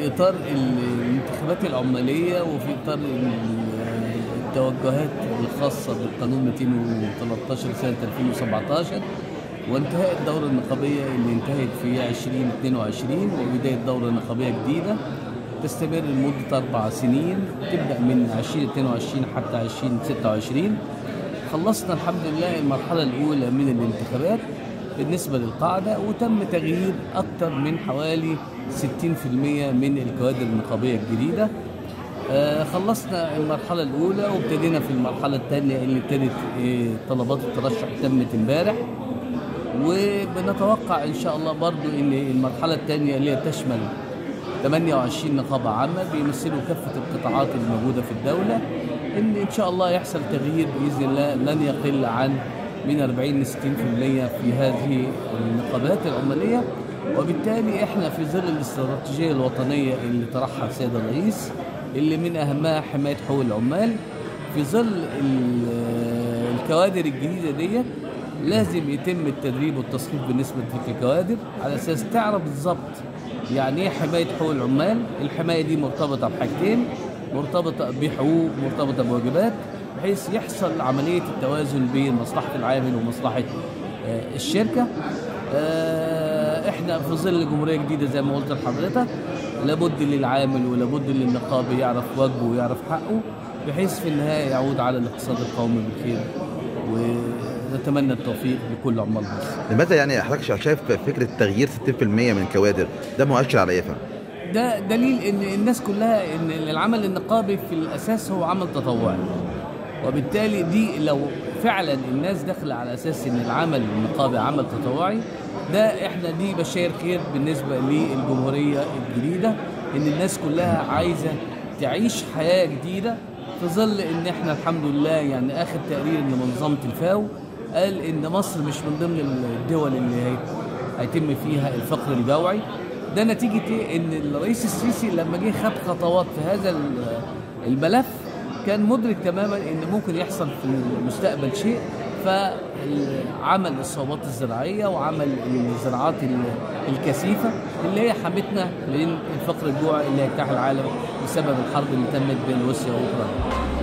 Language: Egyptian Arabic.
اطار الانتخابات العماليه وفي اطار ال- التوجهات الخاصه بالقانون 213 سنه 2017 وانتهاء الدوره النقابيه اللي انتهت في 2022 وبدايه دوره نقابيه جديده تستمر لمده اربع سنين تبدا من 2022 حتى 2026 خلصنا الحمد لله المرحله الاولى من الانتخابات بالنسبة للقاعدة وتم تغيير أكثر من حوالي 60% من الكوادر النقابية الجديدة آه، خلصنا المرحلة الأولى وابتدينا في المرحلة الثانية اللي ابتدت آه، طلبات الترشح تمت امبارح وبنتوقع إن شاء الله برضو إن المرحلة الثانية اللي هي تشمل 28 نقابة عامة بيمثلوا كافة القطاعات الموجودة في الدولة إن إن شاء الله يحصل تغيير بإذن الله لن يقل عن من 40 ل 60% في هذه النقابات العمالية وبالتالي احنا في ظل الاستراتيجية الوطنية اللي طرحها السيد الرئيس اللي من أهمها حماية حقوق العمال في ظل ال- الكوادر الجديدة ديت لازم يتم التدريب والتصنيف بالنسبة لتلك الكوادر على أساس تعرف بالظبط يعني ايه حماية حقوق العمال الحماية دي مرتبطة بحاجتين مرتبطة بحقوق مرتبطة بواجبات بحيث يحصل عملية التوازن بين مصلحة العامل ومصلحة آه، الشركة آه، احنا في ظل جمهورية جديدة زي ما قلت لحضرتك لابد للعامل ولابد للنقابي يعرف واجبه ويعرف حقه بحيث في النهاية يعود على الاقتصاد القومي بالخير ونتمنى التوفيق لكل عمال مصر لماذا يعني حضرتك شايف فكره تغيير 60% من الكوادر ده مؤشر على ايه فهم؟ ده دليل ان الناس كلها ان العمل النقابي في الاساس هو عمل تطوعي وبالتالي دي لو فعلا الناس داخله على اساس ان العمل النقابي عمل تطوعي ده احنا دي بشاير خير بالنسبه للجمهوريه الجديده ان الناس كلها عايزه تعيش حياه جديده في ظل ان احنا الحمد لله يعني اخر تقرير لمنظمه الفاو قال ان مصر مش من ضمن الدول اللي هي هيتم فيها الفقر الجوعي ده نتيجة إيه؟ إن الرئيس السيسي لما جه خد خطوات في هذا ال- الملف كان مدرك تماما إن ممكن يحصل في المستقبل شيء فعمل الصوبات الزراعية وعمل الزراعات ال- الكثيفة اللي هي حمتنا من الفقر الجوعي اللي هيجتاح العالم بسبب الحرب اللي تمت بين روسيا وأوكرانيا